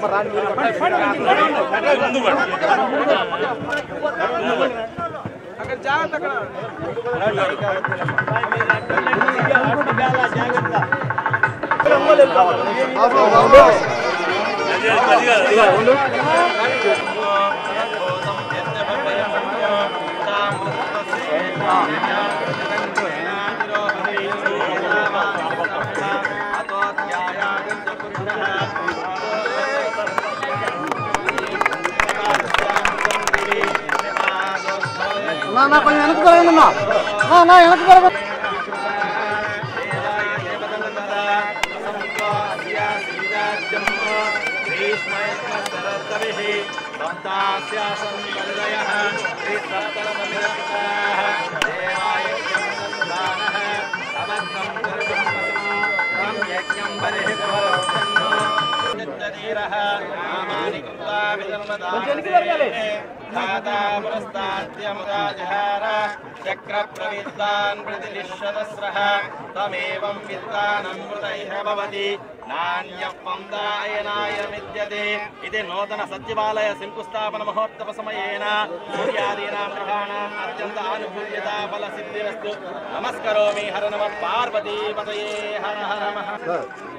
నా నా కొంచెం వెనక్కి జరగండి అన్న. నా నా వెనక్కి జరగండి చక్ర ప్రవిద్వాన్ ప్రతినిషదస్రః తమేవం విద్వానం మృతైః భవతి నాణ్య పందాయనాయ విద్యతే ఇది నూతన సచివాలయ శంకుస్థాపన మహోత్సవ సమయేన సూర్యాదీనాం గ్రహాణాం అత్యంత ఆనుకూల్యత ఫల సిద్ధిరస్తు నమస్కరోమి హర నమ పార్వతీ పతయే హర హర మహా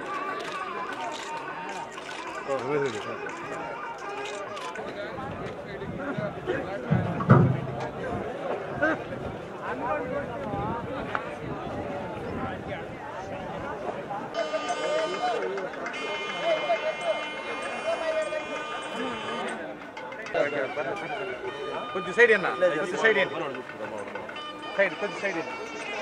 కొంచెం సైడ్ అన్న కొంచెం సైడ్ ఏంటి సైడ్ కొంచెం సైడ్ ఏంటి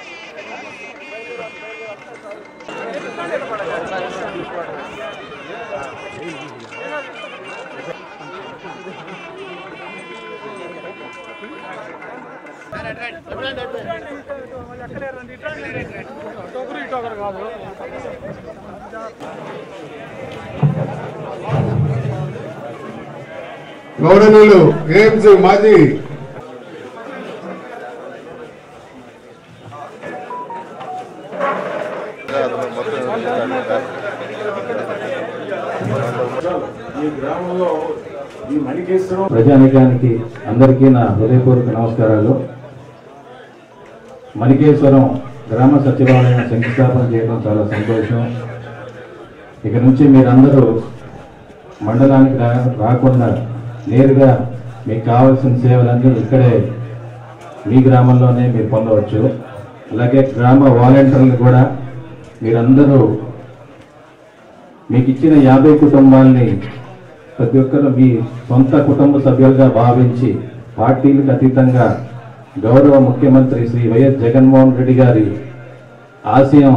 గౌరవనీయులు ఏఎంసీ మాజీ ప్రజానికానికి అందరికీ నా హృదయపూర్వక నమస్కారాలు మణికేశ్వరం గ్రామ సచివాలయం శంకుస్థాపన చేయడం చాలా సంతోషం ఇక నుంచి మీరందరూ మండలానికి రా రాకుండా నేరుగా మీకు కావాల్సిన సేవలన్నీ ఇక్కడే మీ గ్రామంలోనే మీరు పొందవచ్చు అలాగే గ్రామ వాలంటీర్లు కూడా మీరందరూ మీకు ఇచ్చిన యాభై కుటుంబాలని ప్రతి ఒక్కరు మీ సొంత కుటుంబ సభ్యులుగా భావించి పార్టీలకు అతీతంగా గౌరవ ముఖ్యమంత్రి శ్రీ వైఎస్ జగన్మోహన్ రెడ్డి గారి ఆశయం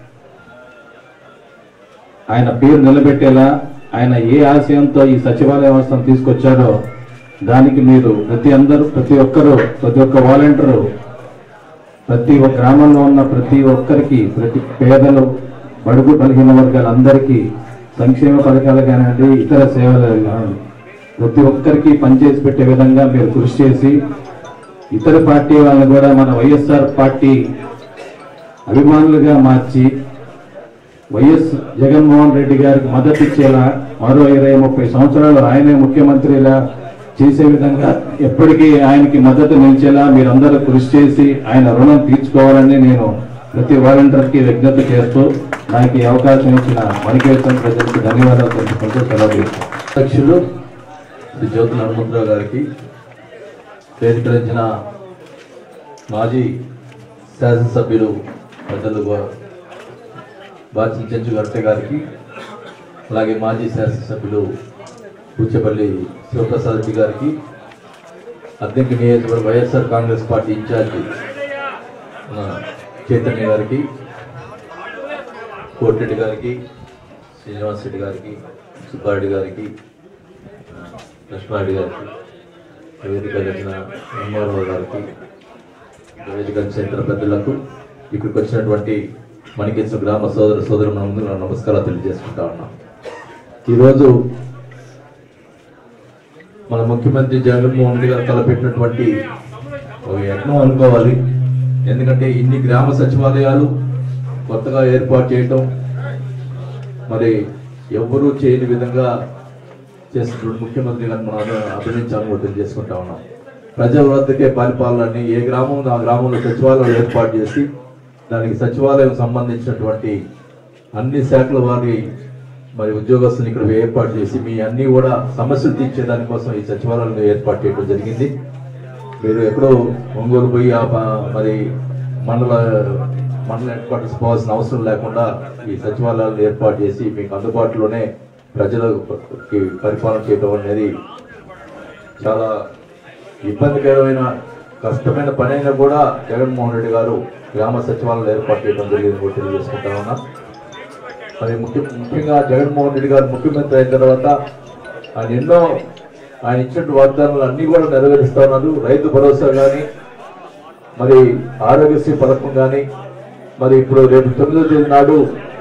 ఆయన పేరు నిలబెట్టేలా ఆయన ఏ ఆశయంతో ఈ సచివాలయ వ్యవస్థను తీసుకొచ్చారో దానికి మీరు ప్రతి అందరూ ప్రతి ఒక్కరూ ప్రతి ఒక్క వాలంటీరు ప్రతి ఒక్క గ్రామంలో ఉన్న ప్రతి ఒక్కరికి ప్రతి పేదలు బడుగు బలహీన వర్గాలందరికీ సంక్షేమ పథకాలు కానివ్వండి ఇతర సేవలు కానివ్వండి ప్రతి ఒక్కరికి పనిచేసి పెట్టే విధంగా మీరు కృషి చేసి ఇతర పార్టీ వాళ్ళని కూడా మన వైఎస్ఆర్ పార్టీ అభిమానులుగా మార్చి వైఎస్ జగన్మోహన్ రెడ్డి గారికి మద్దతు ఇచ్చేలా మరో ఇరవై ముప్పై సంవత్సరాలు ఆయనే ముఖ్యమంత్రిలా చేసే విధంగా ఎప్పటికీ ఆయనకి మద్దతు నిలిచేలా మీరందరూ కృషి చేసి ఆయన రుణం తీర్చుకోవాలని నేను ప్రతి వాలంటీర్కి విజ్ఞప్తి చేస్తూ నాకు ఈ అవకాశం ఇచ్చిన మణికేశ్వరం ప్రజలకు ధన్యవాదాలు తెలుపుకుంటూ సెలవు తీసుకుంటాను. అధ్యక్షులు శ్రీ జ్యోతుల హనుమంతరావు గారికి వేదికరించిన మాజీ శాసనసభ్యులు పెద్దలు బాచి చెంచు గర్తె గారికి అలాగే మాజీ శాసనసభ్యులు కూచెపల్లి శివప్రసాద్ రెడ్డి గారికి అద్దెంకి నియోజకవర్గ వైఎస్ఆర్ కాంగ్రెస్ పార్టీ ఇన్ఛార్జి మన చైతన్య గారికి కోటిరెడ్డి గారికి శ్రీనివాస్ రెడ్డి గారికి సుబ్బారెడ్డి గారికి లక్ష్మారెడ్డి గారికి వేదిక వచ్చిన ఎంఆర్ఓ గారికి వేదిక క్షేత్ర పెద్దలకు ఇక్కడికి వచ్చినటువంటి మణికేశ్వర గ్రామ సోదర సోదరు నమస్కారాలు తెలియజేసుకుంటా ఉన్నాం ఈరోజు మన ముఖ్యమంత్రి జగన్మోహన్ రెడ్డి గారు తలపెట్టినటువంటి ఒక యజ్ఞం అనుకోవాలి ఎందుకంటే ఇన్ని గ్రామ సచివాలయాలు కొత్తగా ఏర్పాటు చేయటం మరి ఎవ్వరూ చేయని విధంగా చేసినటువంటి ముఖ్యమంత్రి గారిని మనం అభి- అభినందించాలని కూడా తెలియజేసుకుంటా ఉన్నాం ప్రజల వద్దకే పరిపాలనని ఏ గ్రామం ఆ గ్రామంలో సచివాలయం ఏర్పాటు చేసి దానికి సచివాలయం సంబంధించినటువంటి అన్ని శాఖల వారి మరి ఉద్యోగస్తులు ఇక్కడ ఏర్పాటు చేసి మీ అన్ని కూడా సమస్యలు తీర్చే దానికోసం ఈ సచివాలయం ఏర్పాటు చేయడం జరిగింది మీరు ఎక్కడో ఒంగోలు పోయి ఆ ప- మరి మండల మండల హెడ్ క్వార్టర్స్ పోవాల్సిన అవసరం లేకుండా ఈ సచివాలయాలను ఏర్పాటు చేసి మీకు అందుబాటులోనే ప్రజలకి పరిపాలన చేయడం అనేది చాలా ఇబ్బందికరమైన కష్టమైన పని అయినా కూడా జగన్మోహన్ రెడ్డి గారు గ్రామ సచివాలయాలు ఏర్పాటు చేయడం జరిగింది కూడా తెలియజేసుకుంటా ఉన్నా మరి ముఖ్య ముఖ్యంగా జగన్మోహన్ రెడ్డి గారు ముఖ్యమంత్రి అయిన తర్వాత ఆయన ఎన్నో ఆయన ఇచ్చిన వాగ్దానాలు అన్ని కూడా నెరవేరుస్తా ఉన్నారు రైతు భరోసా కానీ మరి ఆరోగ్యశ్రీ పథకం కానీ మరి ఇప్పుడు రేపు తొమ్మిదో తేదీ నాడు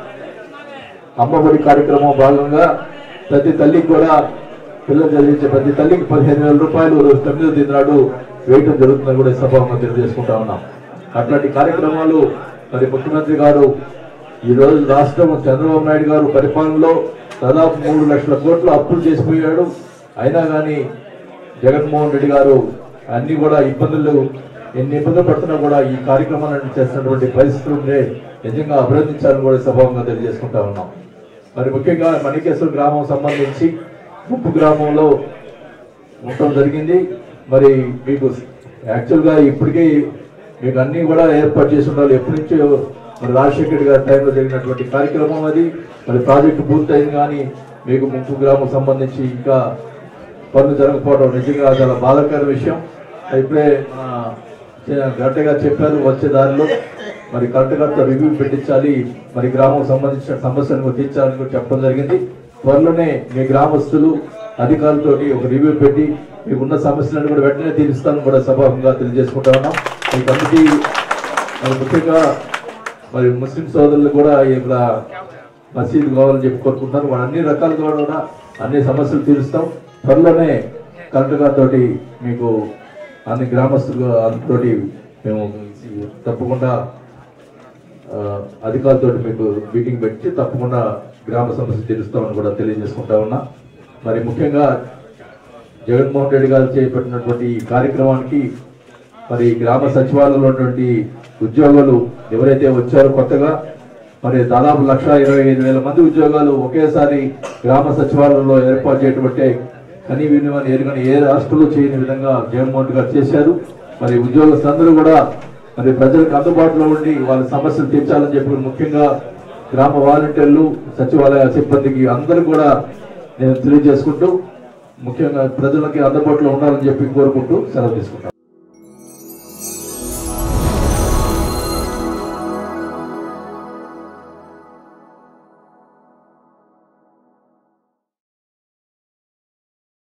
అమ్మఒడి కార్యక్రమం భాగంగా ప్రతి తల్లికి కూడా పిల్లలు చదివించే ప్రతి తల్లికి పదిహేను వేల రూపాయలు రోజు తొమ్మిదో తేదీ నాడు వేయటం జరుగుతుందని కూడా ఈ సభాముఖంగా తెలియజేసుకుంటా ఉన్నాం అట్లాంటి కార్యక్రమాలు మరి ముఖ్యమంత్రి గారు ఈ రోజు రాష్ట్రం చంద్రబాబు నాయుడు గారు పరిపాలనలో దాదాపు మూడు లక్షల కోట్లు అప్పులు చేసిపోయాడు అయినా కానీ జగన్మోహన్ రెడ్డి గారు అన్ని కూడా ఇబ్బందులు ఎన్ని ఇబ్బందులు పడుతున్నా కూడా ఈ కార్యక్రమాలను చేస్తున్నటువంటి పరిస్థితులనే నిజంగా అభినందించాలని కూడా సభాముఖంగా తెలియజేసుకుంటా ఉన్నాం మరి ముఖ్యంగా మణికేశ్వర గ్రామం సంబంధించి ముప్పు గ్రామంలో ఉండటం జరిగింది మరి మీకు యాక్చువల్గా ఇప్పటికే మీకు అన్ని కూడా ఏర్పాటు చేసి ఉండాలి ఎప్పటి నుంచో మరి రాజశేఖర్ రెడ్డి గారి టైంలో జరిగినటువంటి కార్యక్రమం అది మరి ప్రాజెక్టు పూర్తయింది కానీ మీకు ముప్పు గ్రామం సంబంధించి ఇంకా పనులు జరగకపోవడం నిజంగా చాలా బాధాకర విషయం ఇప్పుడే మన గట్టిగా చెప్పారు వచ్చే దారిలో మరి కరెక్ట్ గా రివ్యూ పెట్టించాలి మరి గ్రామం సంబంధించిన సమస్యలను తీర్చాలని కూడా చెప్పడం జరిగింది త్వరలోనే మీ గ్రామస్తులు అధికారులతోటి ఒక రివ్యూ పెట్టి మీకు ఉన్న సమస్యలను కూడా వెంటనే తీరుస్తాను కూడా సభాముగా తెలియజేసుకుంటా ఉన్నాం ఈ కమిటీ మరి ముఖ్యంగా మరి ముస్లిం సోదరులు కూడా ఇక్కడ మసీదు కావాలని చెప్పి కోరుకుంటున్నారు వాళ్ళు అన్ని రకాలుగా కూడా అన్ని సమస్యలు తీరుస్తాం త్వరలోనే కలెక్టర్ గారితో మీకు అన్ని గ్రామస్తులు అందరితోటి మేము తప్పకుండా ఆ, అధికారులతో మీకు మీటింగ్ పెట్టి తప్పకుండా గ్రామ సమస్య తీరుస్తామని కూడా తెలియజేసుకుంటా ఉన్నా మరి ముఖ్యంగా జగన్మోహన్ రెడ్డి గారు చేపట్టినటువంటి ఈ కార్యక్రమానికి మరి గ్రామ సచివాలయంలో ఉన్నటువంటి ఉద్యోగులు ఎవరైతే వచ్చారో కొత్తగా మరి దాదాపు లక్ష ఇరవై ఐదు వేల మంది ఉద్యోగాలు ఒకేసారి గ్రామ సచివాలయంలో ఏర్పాటు చేయటమంటే కనీ వినివని ఎరుగని ఏ రాష్ట్రంలో చేయని విధంగా జగన్మోహన్ రెడ్డి గారు చేశారు మరి ఉద్యోగస్తులందరూ కూడా మరి ప్రజలకు అందుబాటులో ఉండి వాళ్ళ సమస్యలు తీర్చాలని చెప్పి ముఖ్యంగా గ్రామ వాలంటీర్లు సచివాలయ సిబ్బందికి అందరూ కూడా నేను తెలియజేసుకుంటూ ముఖ్యంగా ప్రజలకి అందుబాటులో ఉండాలని చెప్పి కోరుకుంటూ సెలవు తీసుకుంటాను